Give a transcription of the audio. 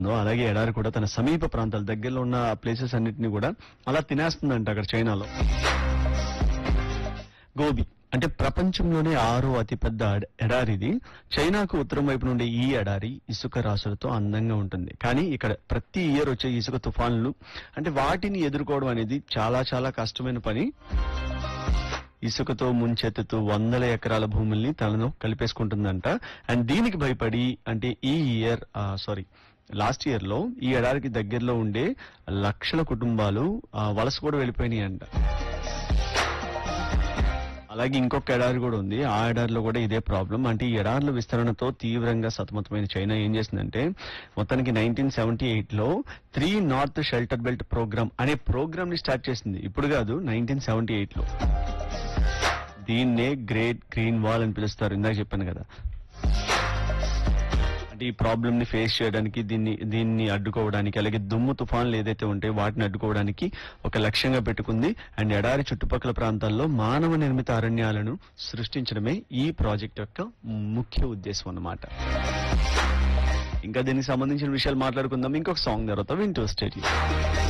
ఉందో అలాగే ఎడారి కూడా తన సమీప ప్రాంతాల దగ్గరలో ఉన్న ప్లేసెస్ అన్నిటిని కూడా అలా తినేస్తుందంట అక్కడ చైనాలో గోబి అంటే ప్రపంచంలోనే ఆరో అతిపెద్ద ఎడ- ఎడారిది చైనాకు ఉత్తరం వైపు నుండి ఈ ఎడారి ఇసుక రాసులతో అందంగా ఉంటుంది కానీ ఇక్కడ ప్రతి ఇయర్ వచ్చే ఇసుక తుఫాన్లు అంటే వాటిని ఎదుర్కోవడం అనేది చాలా చాలా కష్టమైన పని ఇసుకతో ముంచెత్తుతూ వందల ఎకరాల భూముల్ని తనను కలిపేసుకుంటుందంట అండ్ దీనికి భయపడి అంటే ఈ ఇయర్ సారీ లాస్ట్ ఇయర్ లో ఈ ఎడారికి దగ్గరలో ఉండే లక్షల కుటుంబాలు ఆ, వలస కూడా వెళ్ళిపోయినాయి అంట అలాగే ఇంకొక ఎడారి కూడా ఉంది ఆ ఎడారిలో కూడా ఇదే ప్రాబ్లం అంటే ఈ ఎడార్ల విస్తరణతో తీవ్రంగా సతమతమైన చైనా ఏం చేసిందంటే మొత్తానికి నైన్టీన్ సెవెంటీ ఎయిట్ లో three north shelter belt programme అనే ప్రోగ్రామ్ ని స్టార్ట్ చేసింది ఇప్పుడు కాదు నైన్టీన్ సెవెంటీ ఎయిట్ లో దీన్నే గ్రేట్ గ్రీన్ వాల్ అని పిలుస్తారు ఇందాక చెప్పాను కదా అంటే ఈ ప్రాబ్లమ్ ని ఫేస్ చేయడానికి దీన్ని దీన్ని అడ్డుకోవడానికి అలాగే దుమ్ము తుఫాన్లు ఏదైతే ఉంటాయో వాటిని అడ్డుకోవడానికి ఒక లక్ష్యంగా పెట్టుకుంది అండ్ ఎడారి చుట్టుపక్కల ప్రాంతాల్లో మానవ నిర్మిత అరణ్యాలను సృష్టించడమే ఈ ప్రాజెక్ట్ యొక్క ముఖ్య ఉద్దేశం అన్నమాట ఇంకా దీనికి సంబంధించిన విషయాలు మాట్లాడుకుందాం ఇంకొక సాంగ్ తర్వాత వింటూ స్టేట్